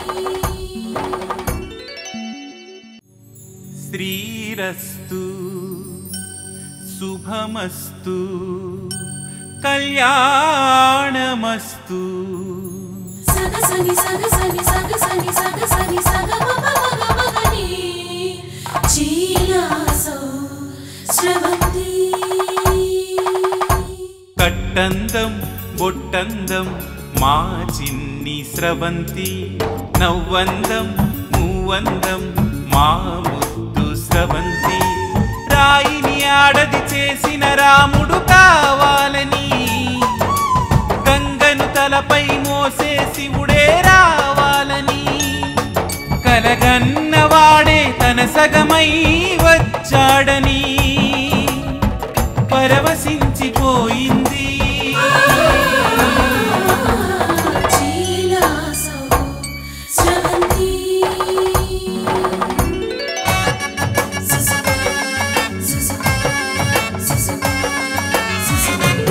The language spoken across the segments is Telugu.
శ్రీరస్తు శుభమస్తు కళ్యాణమస్తు సగసని సగసని సగసని సగసని సగమగమగమగని చీలాసో స్రవంతి కట్టందం బొట్టందం మా చిన్ని స్రవంతి నవ్వందం మూవందం మా ముద్దు స్రవంతి రాయిని ఆడది చేసిన రాముడు కావాలని గంగను తలపై మోసే శివుడే రావాలని కలగన్నవాడే తన సగమై వచ్చాడని పరవశించిపోయింది చీలాసో స్రవంతి సుసు సుసు సుసు సుసు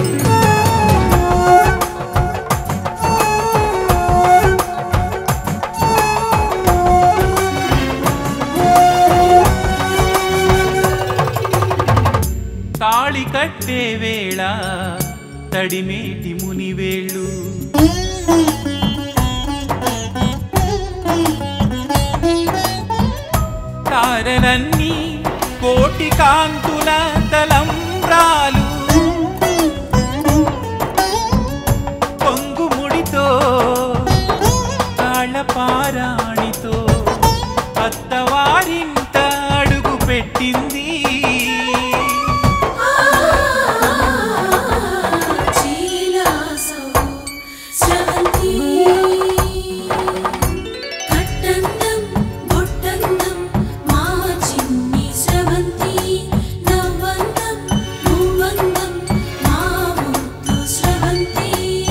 తాళి కట్టే వేళ తడిమేటి మునివేళ్ళు తారలన్నీ కోటి కాంతుల తలంబ్రాలు పొంగుముడితో తాళపారాణితో అత్తవారింట అడుగు పెట్టింది చీలాసో స్రవంతి కట్టందం బొట్టందం మా చిన్ని స్రవంతి నవ్వందం మూవందం మా ముద్దు స్రవంతి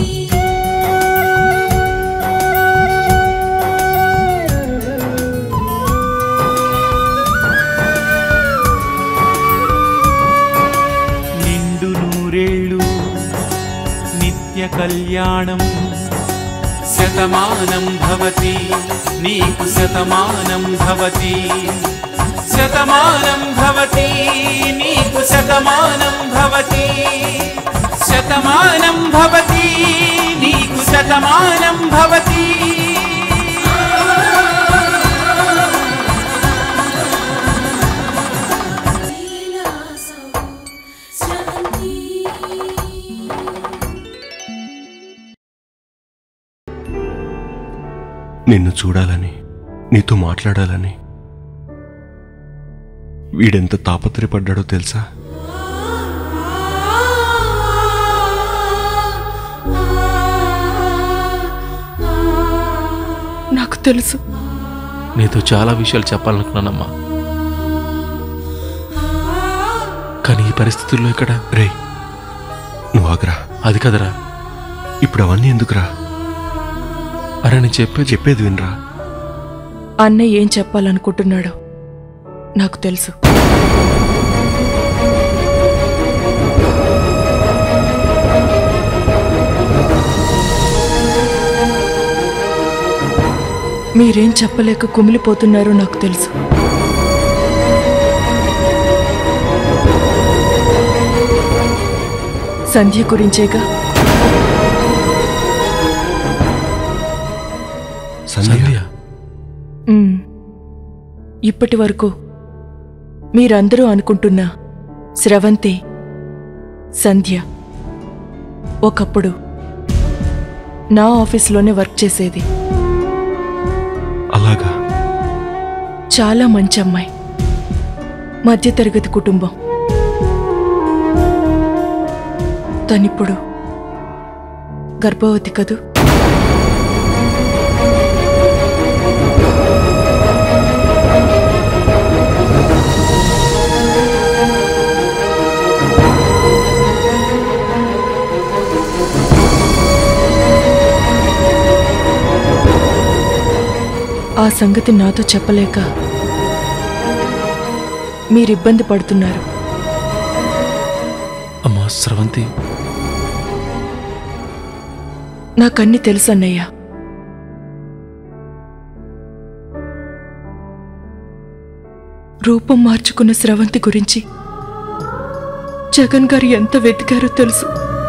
నిండు నూరేళ్ళు నిత్య కళ్యాణం శతమానం భవతి నీకు శతమానం భవతి శతమానం భవతి నీకు శతమానం భవతి శతమానం భవతి నీకు శతమానం భవతి చీలాసో స్రవంతి నిన్ను చూడాలని నీతో మాట్లాడాలని వీడెంత తాపత్రయపడ్డాడో తెలుసా నాకు తెలుసు నీతో చాలా విషయాలు చెప్పాలనుకున్నానమ్మా కానీ ఈ పరిస్థితుల్లో ఇక్కడ రే నువ్వు ఆగరా అది కదరా ఇప్పుడు అవన్నీ ఎందుకురా అరే నేను చెప్పేది చెప్పేది వినరా అన్నయ్య ఏం చెప్పాలనుకుంటున్నాడో నాకు తెలుసు మీరేం చెప్పలేక కుమిలిపోతున్నారో నాకు తెలుసు సంధ్య గురించేగా సంధ్య సంధ్య మ్మ్. ఇప్పటి వరకు మీరందరూ అనుకుంటున్న స్రవంతి సంధ్య ఒకప్పుడు నా ఆఫీస్లోనే వర్క్ చేసేది అలాగా చాలా మంచి అమ్మాయి మధ్యతరగతి కుటుంబం తనిప్పుడు గర్భవతి కదూ ఆ సంగతి నాతో చెప్పలేక మీరిబ్బంది పడుతున్నారు అమ్మా స్రవంతి నాకన్నీ తెలుసు అన్నయ్య రూపం మార్చుకున్న స్రవంతి గురించి జగన్ గారు ఎంత వెతికారో తెలుసు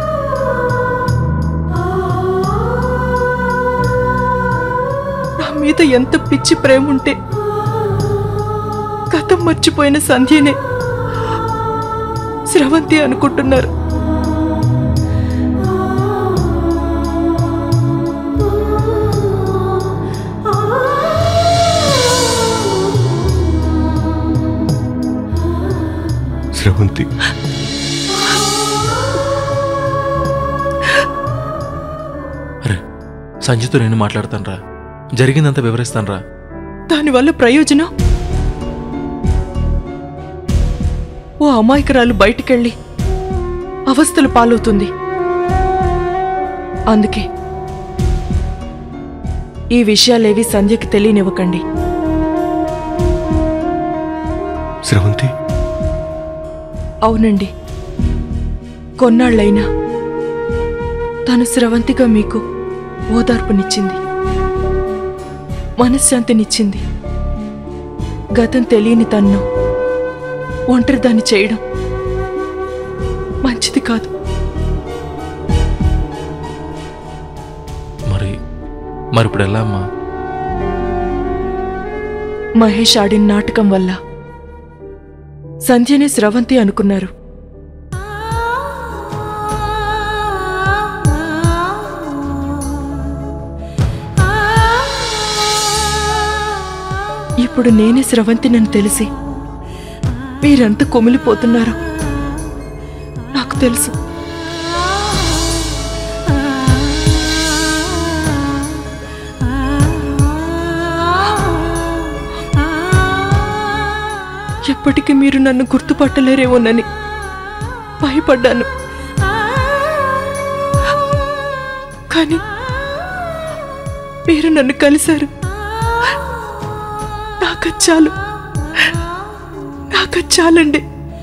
నా మీద ఎంత పిచ్చి ప్రేమ ఉంటే గతం మర్చిపోయిన సంధ్యనే స్రవంతి అనుకుంటున్నారు స్రవంతి అరే సంజయ్తో నేను మాట్లాడతాను రా జరిగిందంతా వివరిస్తాను రా దానివల్ల ప్రయోజనం ఓ అమాయకురాలు బయటికెళ్ళి అవస్థలు పాలవుతుంది అందుకే ఈ విషయాలేవి సంధ్యకి తెలియనివ్వకండి స్రవంతి అవునండి కొన్నాళ్ళైనా తను స్రవంతిగా మీకు ఓదార్పునిచ్చింది మనశ్శాంతినిచ్చింది గతం తెలియని తన్ను ఒంటరిదాన్ని చేయడం మంచిది కాదు మరి మరి ఇప్పుడు ఎలా అమ్మా మహేష్ ఆడిన నాటకం వల్ల సంధ్యనే స్రవంతి అనుకున్నారు ఇప్పుడు నేనే స్రవంతినని తెలిసి మీరెంత కొమిలిపోతున్నారో నాకు తెలుసు ఎప్పటికీ మీరు నన్ను గుర్తుపట్టలేరేమోనని భయపడ్డాను కానీ మీరు నన్ను కలిశారు నాకు చాలు నాకు చాలండి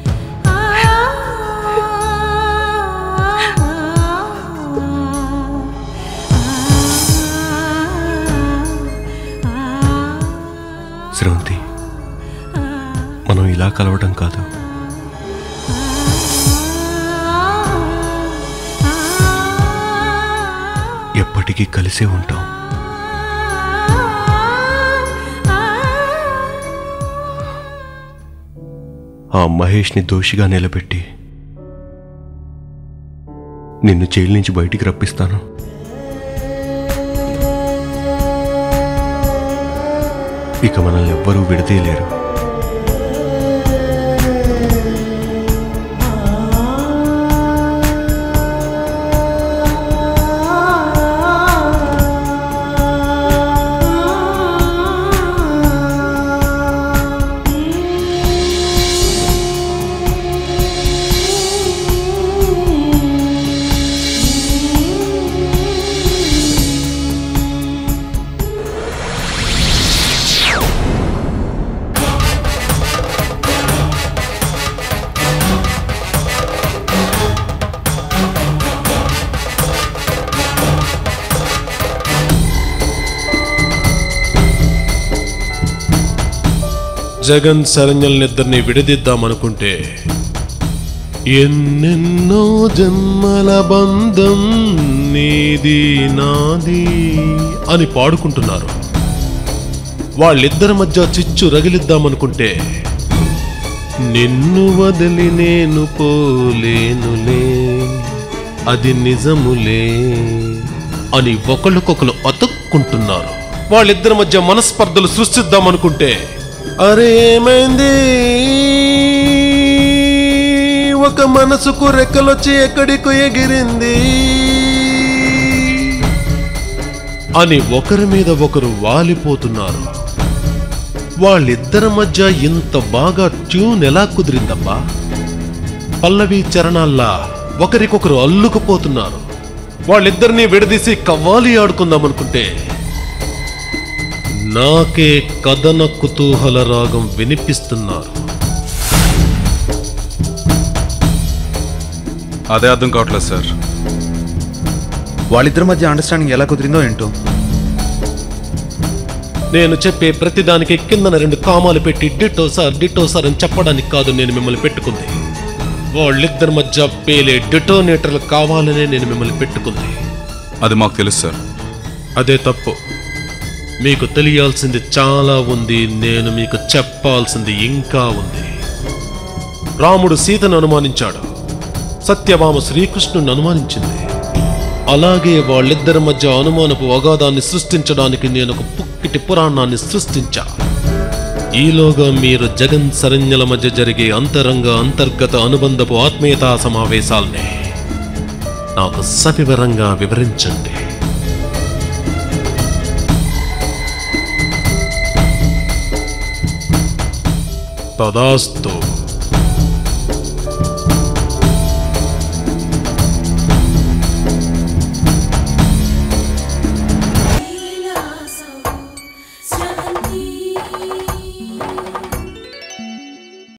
స్రవంతి మనం ఇలా కలవడం కాదు ఎప్పటికీ కలిసే ఉంటాం ఆ మహేష్ని దోషిగా నిలబెట్టి నిన్ను జైలు నుంచి బయటికి రప్పిస్తాను ఇక మనల్ని ఎవ్వరూ విడదీయలేరు జగన్ శరణ్యల్నిద్దరిని విడదీద్దామనుకుంటే ఎన్నెన్నో జన్మల బంధం నీది నాది అని పాడుకుంటున్నారు వాళ్ళిద్దరి మధ్య చిచ్చు రగిలిద్దామనుకుంటే నిన్ను వదిలి నేను పోలేనులే అది నిజములే అని ఒకళ్ళకొకరు అతుక్కుంటున్నారు వాళ్ళిద్దరి మధ్య మనస్పర్ధలు సృష్టిద్దామనుకుంటే అరే ఏమైంది ఒక మనసుకు రెక్కలొచ్చి ఎక్కడికో ఎగిరింది అని ఒకరి మీద ఒకరు వాలిపోతున్నారు వాళ్ళిద్దరి మధ్య ఇంత బాగా ట్యూన్ ఎలా కుదిరిందబ్బా పల్లవి చరణాల్లా ఒకరికొకరు అల్లుకుపోతున్నారు వాళ్ళిద్దరినీ విడదీసి కవ్వాలి ఆడుకుందాం అనుకుంటే నాకే కథన కుతూహల రాగం వినిపిస్తున్నారు అదే అర్థం కావట్లేదు సార్ వాళ్ళిద్దరి మధ్య అండర్స్టాండింగ్ ఎలా కుదిరిందో ఏంటో నేను చెప్పే ప్రతిదానికి కిందన రెండు కామాలు పెట్టి డిటో సార్ డిటో సార్ అని చెప్పడానికి కాదు నేను మిమ్మల్ని పెట్టుకుంది వాళ్ళిద్దరి మధ్య పేలే డిటోనేటర్లు కావాలనే నేను మిమ్మల్ని పెట్టుకుంది అది మాకు తెలుసు సార్ అదే తప్పు మీకు తెలియాల్సింది చాలా ఉంది నేను మీకు చెప్పాల్సింది ఇంకా ఉంది రాముడు సీతను అనుమానించాడు సత్యభామ శ్రీకృష్ణుని అనుమానించింది అలాగే వాళ్ళిద్దరి మధ్య అనుమానపు అగాధాన్ని సృష్టించడానికి నేను ఒక పుక్కిటి పురాణాన్ని సృష్టించా ఈలోగా మీరు జగన్ శరణ్యల మధ్య జరిగే అంతరంగ అంతర్గత అనుబంధపు ఆత్మీయతా సమావేశాల్ని నాకు సవివరంగా వివరించండి తదాస్తు